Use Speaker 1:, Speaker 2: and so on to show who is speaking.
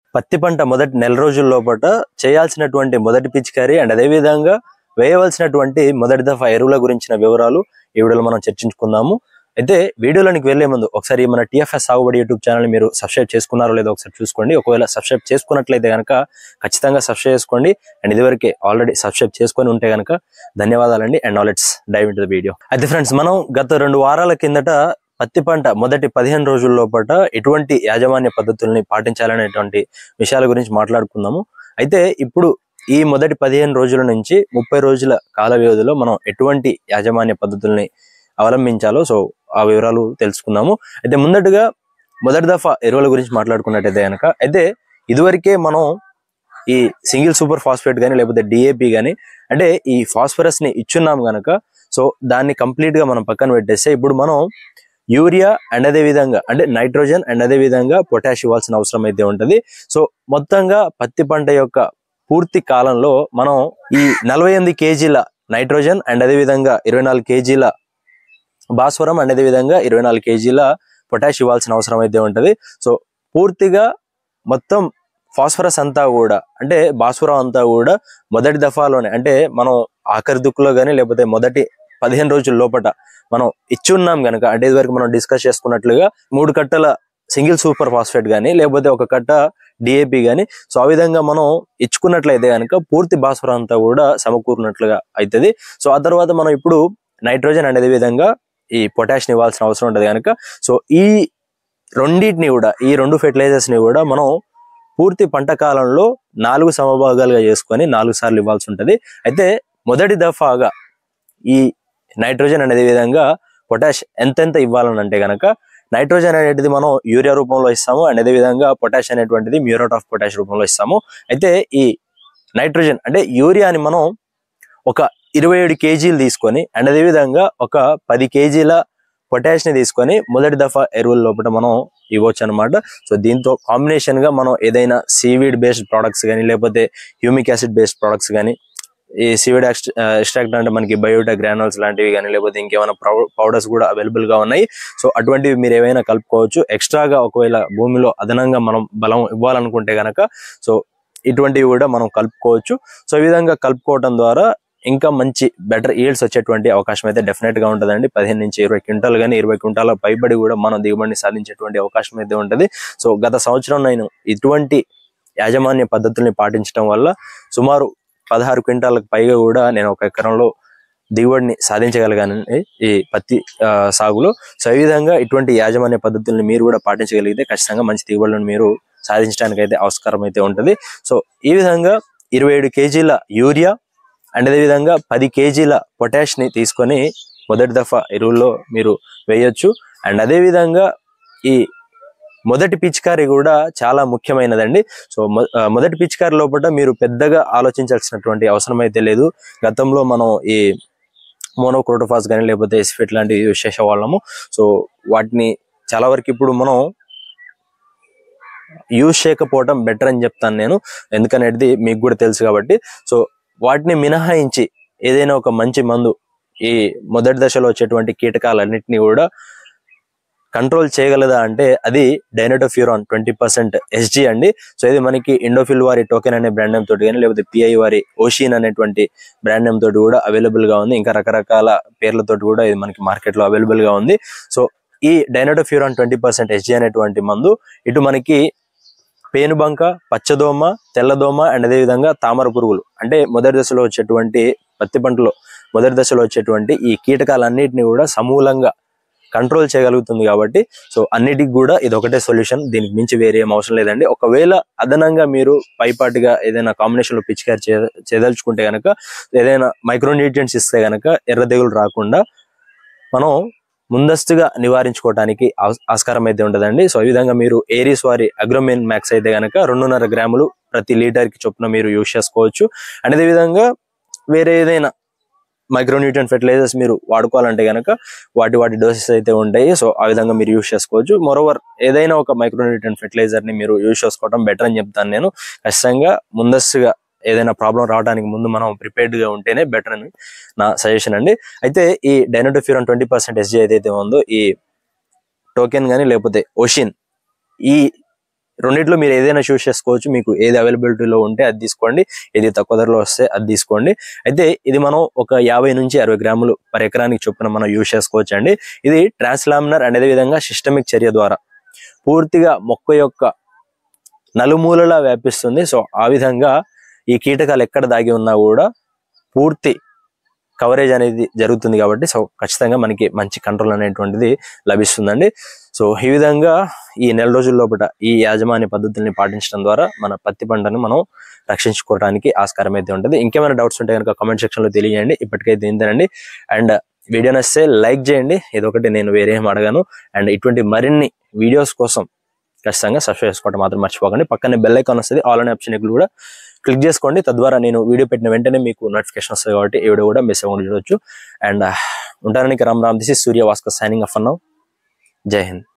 Speaker 1: పత్తి పంట మొదటి నెల రోజుల లోపల చేయాల్సినటువంటి మొదటి పిచికారి అండ్ అదే విధంగా వేయవలసినటువంటి మొదటి దఫా ఎరువుల గురించిన వివరాలు ఈ వీడియోలో మనం చర్చించుకుందాము అయితే వీడియోలోనికి వెళ్లే ముందు ఒకసారి మన టిఎఫ్ఎస్ సాగుబడి యూట్యూబ్ ఛానల్ మీరు సబ్స్క్రైబ్ చేసుకున్నారో లేదో ఒకసారి చూసుకోండి ఒకవేళ సబ్స్క్రైబ్ చేసుకున్నట్లయితే కనుక ఖచ్చితంగా సబ్స్క్రైబ్ చేసుకోండి అండ్ ఇదివరకే ఆల్రెడీ సబ్స్క్రైబ్ చేసుకొని ఉంటే కనుక ధన్యవాదాలండి and now let's dive into the video అయితే ఫ్రెండ్స్ మనం గత రెండు వారాల కిందట పత్తి పంట మొదటి పదిహేను రోజుల లోపల ఎటువంటి యాజమాన్య పద్ధతుల్ని పాటించాలనేటువంటి విషయాల గురించి మాట్లాడుకుందాము అయితే ఇప్పుడు ఈ మొదటి పదిహేను రోజుల నుంచి ముప్పై రోజుల కాల వ్యవధిలో మనం ఎటువంటి యాజమాన్య పద్ధతుల్ని అవలంబించాలో సో ఆ వివరాలు తెలుసుకుందాము అయితే ముందటగా మొదటి దఫా ఎరువుల గురించి మాట్లాడుకున్నట్టయితే కనుక అయితే ఇదివరకే మనం ఈ సింగిల్ సూపర్ ఫాస్ఫేట్ కానీ లేకపోతే డిఏపి కానీ అంటే ఈ ఫాస్ఫరస్ ని ఇచ్చున్నాం గనక సో దాన్ని కంప్లీట్ గా మనం పక్కన పెట్టేస్తే ఇప్పుడు మనం యూరియా అండ్ అదే విధంగా అంటే నైట్రోజన్ అండ్ అదే విధంగా పొటాష్ ఇవ్వాల్సిన అవసరం అయితే ఉంటది సో మొత్తంగా పత్తి పంట యొక్క పూర్తి కాలంలో మనం ఈ నలభై ఎనిమిది కేజీల నైట్రోజన్ అండ్ అదే విధంగా ఇరవై నాలుగు కేజీల భాస్వరం అండ్ అదే విధంగా ఇరవై నాలుగు కేజీల పొటాష్ ఇవ్వాల్సిన అవసరం అయితే ఉంటది సో పూర్తిగా మొత్తం ఫాస్ఫరస్ అంతా కూడా అంటే భాస్వరం అంతా కూడా మొదటి దఫాలోనే అంటే మనం ఆఖరి దుక్కులో కానీ లేకపోతే మొదటి పదిహేను రోజుల లోపట మనం ఇచ్చి ఉన్నాం కనుక అంటే ఇదివరకు మనం డిస్కస్ చేసుకున్నట్లుగా మూడు కట్టల సింగిల్ సూపర్ ఫాస్ఫేట్ కానీ లేకపోతే ఒక కట్ట డిఏపి కానీ సో ఆ విధంగా మనం ఇచ్చుకున్నట్లయితే కనుక పూర్తి భాస్వరం అంతా కూడా సమకూరినట్లుగా అవుతుంది సో ఆ తర్వాత మనం ఇప్పుడు నైట్రోజన్ అనేది విధంగా ఈ పొటాష్ ని ఇవ్వాల్సిన అవసరం ఉంటుంది కనుక సో ఈ రెండింటిని కూడా ఈ రెండు ఫెర్టిలైజర్స్ ని కూడా మనం పూర్తి పంట కాలంలో నాలుగు సమభాగాలుగా చేసుకొని నాలుగు సార్లు ఇవ్వాల్సి ఉంటుంది అయితే మొదటి దఫాగా ఈ నైట్రోజన్ అనేది విధంగా పొటాష్ ఎంతెంత ఇవ్వాలని అంటే గనక నైట్రోజన్ అనేది మనం యూరియా రూపంలో ఇస్తాము అండ్ అదే విధంగా పొటాష్ అనేటువంటిది మ్యూరేట్ ఆఫ్ పొటాష్ రూపంలో ఇస్తాము అయితే ఈ నైట్రోజన్ అంటే యూరియాని మనం ఒక ఇరవై ఏడు కేజీలు తీసుకొని అండ్ అదే విధంగా ఒక పది కేజీల పొటాష్ ని తీసుకొని మొదటి దఫా ఎరువుల లోపల మనం ఇవ్వచ్చు అనమాట సో దీంతో కాంబినేషన్ గా మనం ఏదైనా సీవీడ్ బేస్డ్ ప్రొడక్ట్స్ కానీ లేకపోతే హ్యూమిక్ యాసిడ్ బేస్డ్ ప్రొడక్ట్స్ కానీ ఈ సీవీడ్ ఎక్స్ట్రాక్ట్ అంటే మనకి బయోటా గ్రానల్స్ లాంటివి కానీ లేకపోతే ఇంకేమైనా పౌడర్స్ కూడా అవైలబుల్ గా ఉన్నాయి సో అటువంటివి మీరు ఏవైనా కలుపుకోవచ్చు ఎక్స్ట్రాగా ఒకవేళ భూమిలో అదనంగా మనం బలం ఇవ్వాలనుకుంటే గనక సో ఇటువంటివి కూడా మనం కలుపుకోవచ్చు సో ఈ విధంగా కలుపుకోవడం ద్వారా ఇంకా మంచి బెటర్ ఈల్డ్స్ వచ్చేటువంటి అవకాశం అయితే డెఫినెట్ గా ఉంటుందండి పదిహేను నుంచి ఇరవై క్వింటాల్ కానీ ఇరవై క్వింటాల పైబడి కూడా మనం దిగుబడిని సాధించేటువంటి అవకాశం అయితే ఉంటుంది సో గత సంవత్సరం నేను ఇటువంటి యాజమాన్య పద్ధతుల్ని పాటించడం వల్ల సుమారు పదహారు క్వింటాలకు పైగా కూడా నేను ఒక ఎకరంలో దిగుబడిని సాధించగలిగాను ఈ పత్తి ఆ, సాగులో సో ఈ విధంగా ఇటువంటి యాజమాన్య పద్ధతుల్ని మీరు కూడా పాటించగలిగితే ఖచ్చితంగా మంచి దిగుబడులను మీరు సాధించడానికి అయితే ఆస్కారం అయితే ఉంటుంది సో ఈ విధంగా ఇరవై ఏడు కేజీల యూరియా అండ్ అదే విధంగా పది కేజీల పొటాష్ ని తీసుకొని మొదటి దఫా ఎరువుల్లో మీరు వేయొచ్చు అండ్ అదే విధంగా ఈ మొదటి పిచికారి కూడా చాలా ముఖ్యమైనదండి సో మొ- ఆ, మొదటి పిచికారి లోపల మీరు పెద్దగా ఆలోచించాల్సినటువంటి అవసరం అయితే లేదు గతంలో మనం ఈ మోనోక్రోటోఫాస్ కానీ లేకపోతే ఎస్ఫెట్ లాంటివి యూజ్ చేసేవాళ్ళము సో వాటిని చాలా వరకు ఇప్పుడు మనం యూజ్ చేయకపోవడం బెటర్ అని చెప్తాను నేను ఎందుకనేది మీకు కూడా తెలుసు కాబట్టి సో వాటిని మినహాయించి ఏదైనా ఒక మంచి మందు ఈ మొదటి దశలో వచ్చేటువంటి కీటకాలన్నింటినీ కూడా కంట్రోల్ చేయగలదా అంటే అది డైనటోఫ్యూరాన్ ట్వంటీ పర్సెంట్ ఎస్జీ అండి సో ఇది మనకి ఇండోఫిల్ వారి టోకెన్ అనే బ్రాండ్ నేమ్ తోటి కానీ లేకపోతే పిఐ వారి ఓషిన్ అనేటువంటి బ్రాండ్ నేమ్ తోటి కూడా అవైలబుల్ గా ఉంది ఇంకా రకరకాల పేర్లతోటి కూడా ఇది మనకి మార్కెట్ లో అవైలబుల్ గా ఉంది సో ఈ డైనటోఫ్యూరాన్ ట్వంటీ పర్సెంట్ ఎస్జీ అనేటువంటి మందు ఇటు మనకి పేనుబంక పచ్చదోమ తెల్లదోమ అండ్ అదే విధంగా తామర పురుగులు అంటే మొదటి దశలో వచ్చేటువంటి పత్తి పంటలో మొదటి దశలో వచ్చేటువంటి ఈ కీటకాలన్నిటిని కూడా సమూలంగా కంట్రోల్ చేయగలుగుతుంది కాబట్టి సో అన్నిటికి కూడా ఇది ఒకటే సొల్యూషన్ దీనికి మించి వేరే ఏం అవసరం లేదండి ఒకవేళ అదనంగా మీరు పైపాటిగా ఏదైనా కాంబినేషన్ లో పిచికారి చే- చేయదలుచుకుంటే గనక ఏదైనా మైక్రోన్యూట్రియంట్స్ ఇస్తే గనక ఎర్ర తెగులు రాకుండా మనం ముందస్తుగా నివారించుకోవడానికి ఆస్- ఆస్కారం అయితే ఉంటుందండి సో ఈ విధంగా మీరు ఏరీస్ వారి అగ్రోమెన్ మ్యాక్స్ అయితే గనక రెండున్నర గ్రాములు ప్రతి లీటర్ కి చొప్పున మీరు యూజ్ చేసుకోవచ్చు అండ్ అదే విధంగా వేరే ఏదైనా మైక్రోన్యూట్రియన్ ఫెర్టిలైజర్స్ మీరు వాడుకోవాలంటే గనక వాటి వాటి డోసెస్ అయితే ఉంటాయి సో ఆ విధంగా మీరు యూజ్ చేసుకోవచ్చు మోరోవర్ ఏదైనా ఒక మైక్రోన్యూట్రియన్ ఫెర్టిలైజర్ ని మీరు యూజ్ చేసుకోవడం బెటర్ అని చెప్తాను నేను ఖచ్చితంగా ముందస్తుగా ఏదైనా ప్రాబ్లం రావడానికి ముందు మనం ప్రిపేర్డ్ గా ఉంటేనే బెటర్ అని నా సజెషన్ అండి అయితే ఈ డైనోటోఫ్యూరన్ ట్వంటీ పర్సెంట్ ఎస్జీ ఏదైతే ఉందో ఈ టోకెన్ కానీ లేకపోతే ఓషిన్ ఈ రెండిట్లో మీరు ఏదైనా చూస్ చేసుకోవచ్చు మీకు ఏది అవైలబిలిటీలో ఉంటే అది తీసుకోండి ఏది తక్కువ ధరలో వస్తే అది తీసుకోండి అయితే ఇది మనం ఒక యాభై నుంచి అరవై గ్రాములు పర్ ఎకరానికి చొప్పున మనం యూజ్ చేసుకోవచ్చు అండి ఇది ట్రాన్స్లామినర్ అనే విధంగా సిస్టమిక్ చర్య ద్వారా పూర్తిగా మొక్క యొక్క నలుమూలలా వ్యాపిస్తుంది సో ఆ విధంగా ఈ కీటకాలు ఎక్కడ దాగి ఉన్నా కూడా పూర్తి కవరేజ్ అనేది జరుగుతుంది కాబట్టి సో ఖచ్చితంగా మనకి మంచి కంట్రోల్ అనేటువంటిది లభిస్తుందండి సో ఈ విధంగా ఈ నెల రోజుల లోపల ఈ యాజమాన్య పద్ధతుల్ని పాటించడం ద్వారా మన పత్తి పంటను మనం రక్షించుకోవడానికి ఆస్కారం అయితే ఉంటుంది ఇంకేమైనా డౌట్స్ ఉంటే కనుక కామెంట్ సెక్షన్ లో తెలియజేయండి ఇప్పటికైతే ఇంతేనండి అండ్ వీడియో నచ్చితే లైక్ చేయండి ఇదొకటి నేను వేరే ఏం అడగాను అండ్ ఇటువంటి మరిన్ని వీడియోస్ కోసం ఖచ్చితంగా సబ్స్క్రైబ్ చేసుకోవడం మాత్రం మర్చిపోకండి పక్కనే బెల్ ఐకాన్ వస్తుంది ఆల్ అనే ఆప్షన్ కూడా క్లిక్ చేసుకోండి తద్వారా నేను వీడియో పెట్టిన వెంటనే మీకు నోటిఫికేషన్ వస్తుంది కాబట్టి ఈ వీడియో కూడా మిస్ అవ్వకుండా చూడొచ్చు అండ్ ఉంటానని Ram Ram this is Surya Bhaskar signing off అన్నావు జై హింద్